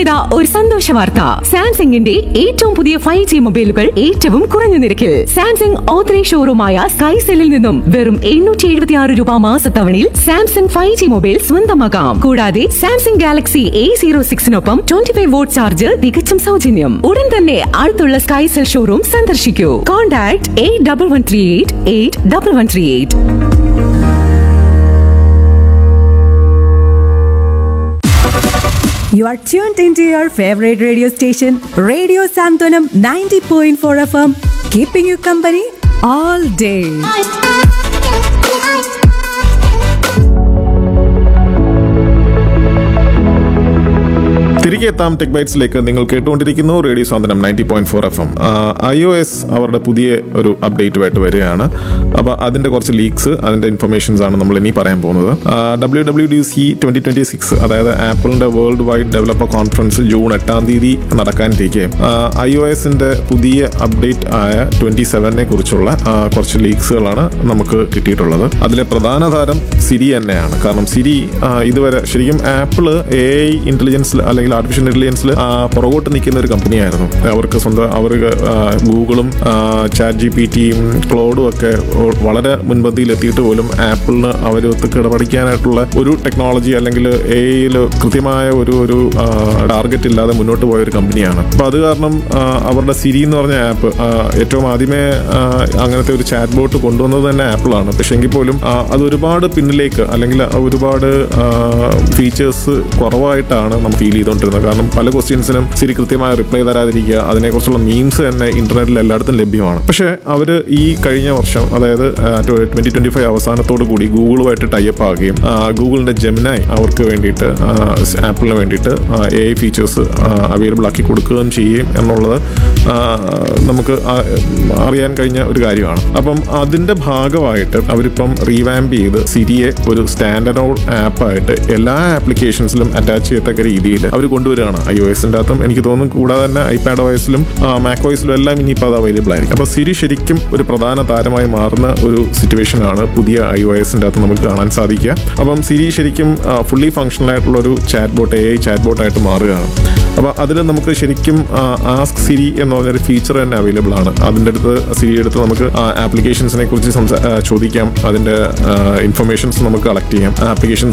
ഇപ്പോഴിതാ ഒരു സന്തോഷ വാർത്ത സാംസങ്ങിന്റെ ഏറ്റവും പുതിയ ഫൈവ് ജി മൊബൈലുകൾ ഏറ്റവും കുറഞ്ഞ നിരക്കിൽ സാംസങ് ഓത്തറൈസ് ഷോറൂമായ സ്കൈസെല്ലിൽ നിന്നും വെറും എണ്ണൂറ്റി എഴുപത്തി ആറ് രൂപ മാസത്തവണയിൽ സാംസങ് ഫൈവ് ജി മൊബൈൽ സ്വന്തമാക്കാം കൂടാതെ സാംസങ് ഗാലക്സി എ സീറോ സിക്സിനൊപ്പം ട്വന്റി ഫൈവ് വോട്ട് ചാർജ് തികച്ചും സൗജന്യം ഉടൻ തന്നെ അടുത്തുള്ള സ്കൈസെൽ ഷോറൂം സന്ദർശിക്കൂ contact eight double one three eight eight double one three eight You are tuned into your favorite radio station, Radio Santonam 90.4 FM, keeping you company all day. തിരികെ എത്താം tech ബൈറ്റ്സിലേക്ക് നിങ്ങൾ കേട്ടുകൊണ്ടിരിക്കുന്നു radio Santhwanam ninety point four F M I O S അവരുടെ പുതിയ ഒരു അപ്ഡേറ്റുമായിട്ട് വരികയാണ് അപ്പോൾ അതിന്റെ കുറച്ച് ലീക്സ് അതിന്റെ ഇൻഫർമേഷൻസ് ആണ് നമ്മൾ ഇനി പറയാൻ പോകുന്നത് W W D C twenty twenty six അതായത് ആപ്പിളിന്റെ world wide developer conference June എട്ടാം തീയതി നടക്കാനിരിക്കെ ഐ ഒ എസിന്റെ പുതിയ അപ്ഡേറ്റ് ആയ ട്വന്റി സെവനെ കുറിച്ചുള്ള ആ, കുറച്ച് ലീക്സുകളാണ് നമുക്ക് കിട്ടിയിട്ടുള്ളത് അതിലെ പ്രധാന താരം സിരി തന്നെയാണ് കാരണം സിരി ആ, ഇതുവരെ ശരിക്കും ആപ്പിള് എ ഐ ഇന്റലിജൻസിൽ അല്ലെങ്കിൽ ആർട്ടിഫിഷ്യൽ ഇന്റലിജൻസിൽ പുറകോട്ട് നിൽക്കുന്ന ഒരു കമ്പനിയായിരുന്നു അവർക്ക് സ്വന്തം അവർ ഗൂഗിളും ചാറ്റ് ജി പി ടിയും ക്ലോഡും ഒക്കെ വളരെ മുൻപന്തിയിൽ എത്തിയിട്ട് പോലും ആപ്പിളിന് അവരൊത്ത് കിടപടിക്കാനായിട്ടുള്ള ഒരു ടെക്നോളജി അല്ലെങ്കിൽ എ ഐയിൽ കൃത്യമായ ഒരു ഒരു ടാർഗറ്റ് ഇല്ലാതെ മുന്നോട്ട് പോയ ഒരു കമ്പനിയാണ് അപ്പൊ അത് കാരണം ആ, അവരുടെ സിരി എന്ന് പറഞ്ഞ ആപ്പ് ഏറ്റവും ആദ്യമേ ആ, അങ്ങനത്തെ ഒരു ചാറ്റ് ബോട്ട് കൊണ്ടുവന്നത് തന്നെ ആപ്പിളാണ് പക്ഷെ എങ്കിൽ പോലും ആ, അത് ഒരുപാട് പിന്നിലേക്ക് അല്ലെങ്കിൽ ഒരുപാട് ഫീച്ചേഴ്സ് കുറവായിട്ടാണ് നമ്മൾ ഫീൽ ചെയ്തുകൊണ്ടിരുന്നത് കാരണം പല ക്വസ്റ്റ്യൻസിനും ശരി കൃത്യമായ റിപ്ലൈ തരാതിരിക്കുക അതിനെക്കുറിച്ചുള്ള മീംസ് തന്നെ ഇന്റർനെറ്റിൽ എല്ലായിടത്തും ലഭ്യമാണ് പക്ഷേ അവർ ഈ കഴിഞ്ഞ വർഷം അതായത് ട്വന്റി ട്വന്റി ഫൈവ് അവസാനത്തോടു കൂടി ഗൂഗിളുമായിട്ട് ടൈപ്പ് ആകുകയും ആ, ഗൂഗിളിന്റെ ജെമിനായി അവർക്ക് വേണ്ടിയിട്ട് ആ, ആപ്പിളിന് വേണ്ടിയിട്ട് എ ഐ ഫീച്ചേഴ്സ് അവൈലബിൾ ആക്കി കൊടുക്കുകയും ചെയ്യും എന്നുള്ളത് ആ, നമുക്ക് ആ, അറിയാൻ കഴിഞ്ഞ ഒരു കാര്യമാണ് അപ്പം അതിന്റെ ഭാഗമായിട്ട് അവരിപ്പം റീവാമ്പ് ചെയ്ത് സിരിയെ ഒരു സ്റ്റാൻഡേർഡ് ആപ്പായിട്ട് എല്ലാ ആപ്ലിക്കേഷൻസിലും അറ്റാച്ച് ചെയ്യത്തക്ക രീതിയിൽ അവർ കൊണ്ടുവരികയാണ് ഐ ഒ എസിന്റെ അകത്തും എനിക്ക് തോന്നുന്നു കൂടാതെ തന്നെ ഐപാഡ് വോയിസിലും മാക് വോയിസിലും എല്ലാം ഇനിയിപ്പോൾ അത് അവൈലബിൾ ആയിരിക്കും അപ്പോൾ സിരി ശരിക്കും ഒരു പ്രധാന താരമായി മാറുന്ന ഒരു സിറ്റുവേഷൻ ആണ് പുതിയ ഐ ഒ എസിന്റെ അകത്ത് നമുക്ക് കാണാൻ സാധിക്കുക അപ്പം സിരി ശരിക്കും ഫുള്ളി ഫങ്ഷണൽ ആയിട്ടുള്ള ഒരു chat bot A I chat ബോട്ടായിട്ട് മാറുകയാണ് അപ്പോൾ അതിൽ നമുക്ക് ശരിക്കും ആസ്ക് സിരി എന്ന് പറഞ്ഞൊരു ഫീച്ചർ തന്നെ അവൈലബിൾ ആണ് അതിൻ്റെ അടുത്ത് സിരി എടുത്ത് നമുക്ക് ആപ്ലിക്കേഷൻസിനെ കുറിച്ച് സംസാ ആ, ചോദിക്കാം അതിൻ്റെ ഇൻഫർമേഷൻസ് നമുക്ക് കളക്ട് ചെയ്യാം ആപ്ലിക്കേഷൻസ്